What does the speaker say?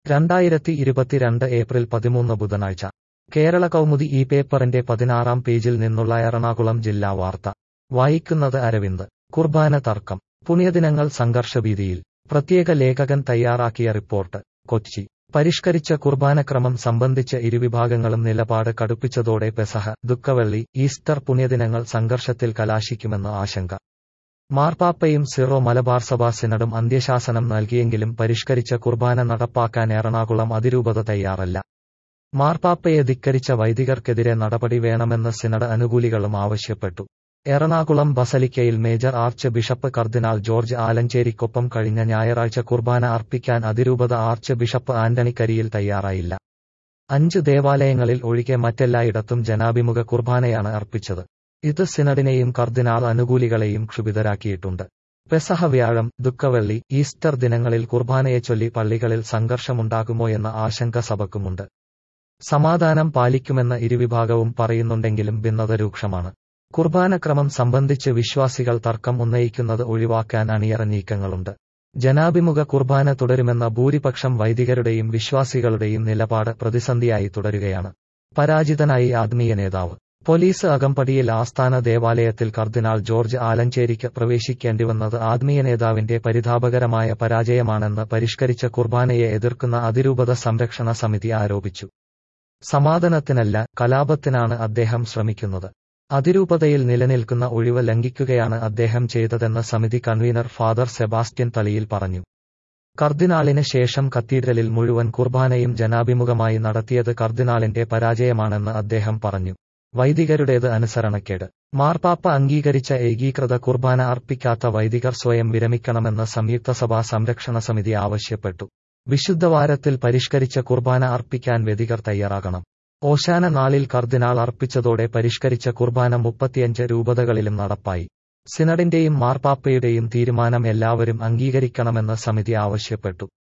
രണ്ടായിരത്തി ഇരുപത്തിരണ്ട് ഏപ്രിൽ പതിമൂന്ന് ബുധനാഴ്ച കേരള കൗമുദി ഈ പേപ്പറിന്റെ പതിനാറാം പേജിൽ നിന്നുള്ള എറണാകുളം ജില്ലാ വാർത്ത വായിക്കുന്നത് അരവിന്ദ് കുർബാന തർക്കം പുണ്യദിനങ്ങൾ സംഘർഷഭീതിയിൽ പ്രത്യേക ലേഖകൻ തയ്യാറാക്കിയ റിപ്പോർട്ട് കൊച്ചി പരിഷ്കരിച്ച കുർബാനക്രമം സംബന്ധിച്ച് ഇരുവിഭാഗങ്ങളും നിലപാട് കടുപ്പിച്ചതോടെ പെസഹ ദുഃഖവെള്ളി ഈസ്റ്റർ പുണ്യദിനങ്ങൾ സംഘർഷത്തിൽ കലാശിക്കുമെന്ന് ആശങ്ക മാർപ്പാപ്പയും സിറോ മലബാർ സഭാ സിനഡും അന്ത്യശാസനം നൽകിയെങ്കിലും പരിഷ്കരിച്ച കുർബാന നടപ്പാക്കാൻ എറണാകുളം അതിരൂപത തയ്യാറല്ല മാർപ്പാപ്പയെ ധിക്കരിച്ച വൈദികർക്കെതിരെ നടപടി വേണമെന്ന് സിനഡ് അനുകൂലികളും ആവശ്യപ്പെട്ടു എറണാകുളം ബസലിക്കയിൽ major archbishop cardinal George ആലഞ്ചേരിക്കൊപ്പം കഴിഞ്ഞ ഞായറാഴ്ച കുർബാന അർപ്പിക്കാൻ അതിരൂപത ആർച്ച് ബിഷപ്പ് ആന്റണി കരിയിൽ തയ്യാറായില്ല അഞ്ചു ദേവാലയങ്ങളിൽ ഒഴികെ മറ്റെല്ലായിടത്തും ജനാഭിമുഖ കുർബാനയാണ് അർപ്പിച്ചത് ഇത് സിനഡിനെയും കർദിനാൾ അനുകൂലികളെയും ക്ഷുഭിതരാക്കിയിട്ടുണ്ട് പെസഹ വ്യാഴം ദുഃഖവെള്ളി ഈസ്റ്റർ ദിനങ്ങളിൽ കുർബാനയെച്ചൊല്ലി പള്ളികളിൽ സംഘർഷമുണ്ടാകുമോയെന്ന ആശങ്ക സഭക്കുമുണ്ട് സമാധാനം പാലിക്കുമെന്ന് ഇരുവിഭാഗവും പറയുന്നുണ്ടെങ്കിലും ഭിന്നത രൂക്ഷമാണ് കുർബാനക്രമം സംബന്ധിച്ച് വിശ്വാസികൾ തർക്കം ഉന്നയിക്കുന്നത് ഒഴിവാക്കാൻ അണിയറ നീക്കങ്ങളുണ്ട് ജനാഭിമുഖ കുർബാന തുടരുമെന്ന ഭൂരിപക്ഷം വൈദികരുടെയും വിശ്വാസികളുടെയും നിലപാട് പ്രതിസന്ധിയായി തുടരുകയാണ് പരാജിതനായി ആത്മീയ നേതാവ് പോലീസ് അകമ്പടിയിൽ ആസ്ഥാന ദേവാലയത്തിൽ കർദിനാൾ ജോർജ് ആലഞ്ചേരിക്ക് പ്രവേശിക്കേണ്ടിവന്നത് ആത്മീയ നേതാവിന്റെ പരിതാപകരമായ പരാജയമാണെന്ന് പരിഷ്കരിച്ച കുർബാനയെ എതിർക്കുന്ന അതിരൂപത സംരക്ഷണ സമിതി ആരോപിച്ചു സമാധാനത്തിനല്ല കലാപത്തിനാണ് അദ്ദേഹം ശ്രമിക്കുന്നത് അതിരൂപതയിൽ നിലനിൽക്കുന്ന ഒഴിവ് ലംഘിക്കുകയാണ് അദ്ദേഹം ചെയ്തതെന്ന് സമിതി കൺവീനർ ഫാദർ സെബാസ്റ്റ്യൻ തളിയിൽ പറഞ്ഞു കർദിനാളിന് ശേഷം കത്തീഡ്രലിൽ മുഴുവൻ കുർബാനയും ജനാഭിമുഖമായി നടത്തിയത് കർദിനാളിന്റെ പരാജയമാണെന്ന് അദ്ദേഹം പറഞ്ഞു വൈദികരുടേത് അനുസരണക്കേട് മാർപ്പാപ്പ അംഗീകരിച്ച ഏകീകൃത കുർബാന അർപ്പിക്കാത്ത വൈദികർ സ്വയം വിരമിക്കണമെന്ന് സംയുക്ത സഭാ സംരക്ഷണ സമിതി ആവശ്യപ്പെട്ടു വിശുദ്ധവാരത്തിൽ പരിഷ്കരിച്ച കുർബാന അർപ്പിക്കാൻ വേദികർ തയ്യാറാകണം ഓശാന നാളിൽ കർദിനാൾ അർപ്പിച്ചതോടെ പരിഷ്കരിച്ച കുർബാന മുപ്പത്തിയഞ്ച് രൂപതകളിലും നടപ്പായി സിനഡിന്റെയും മാർപ്പാപ്പയുടെയും തീരുമാനം എല്ലാവരും അംഗീകരിക്കണമെന്ന് സമിതി ആവശ്യപ്പെട്ടു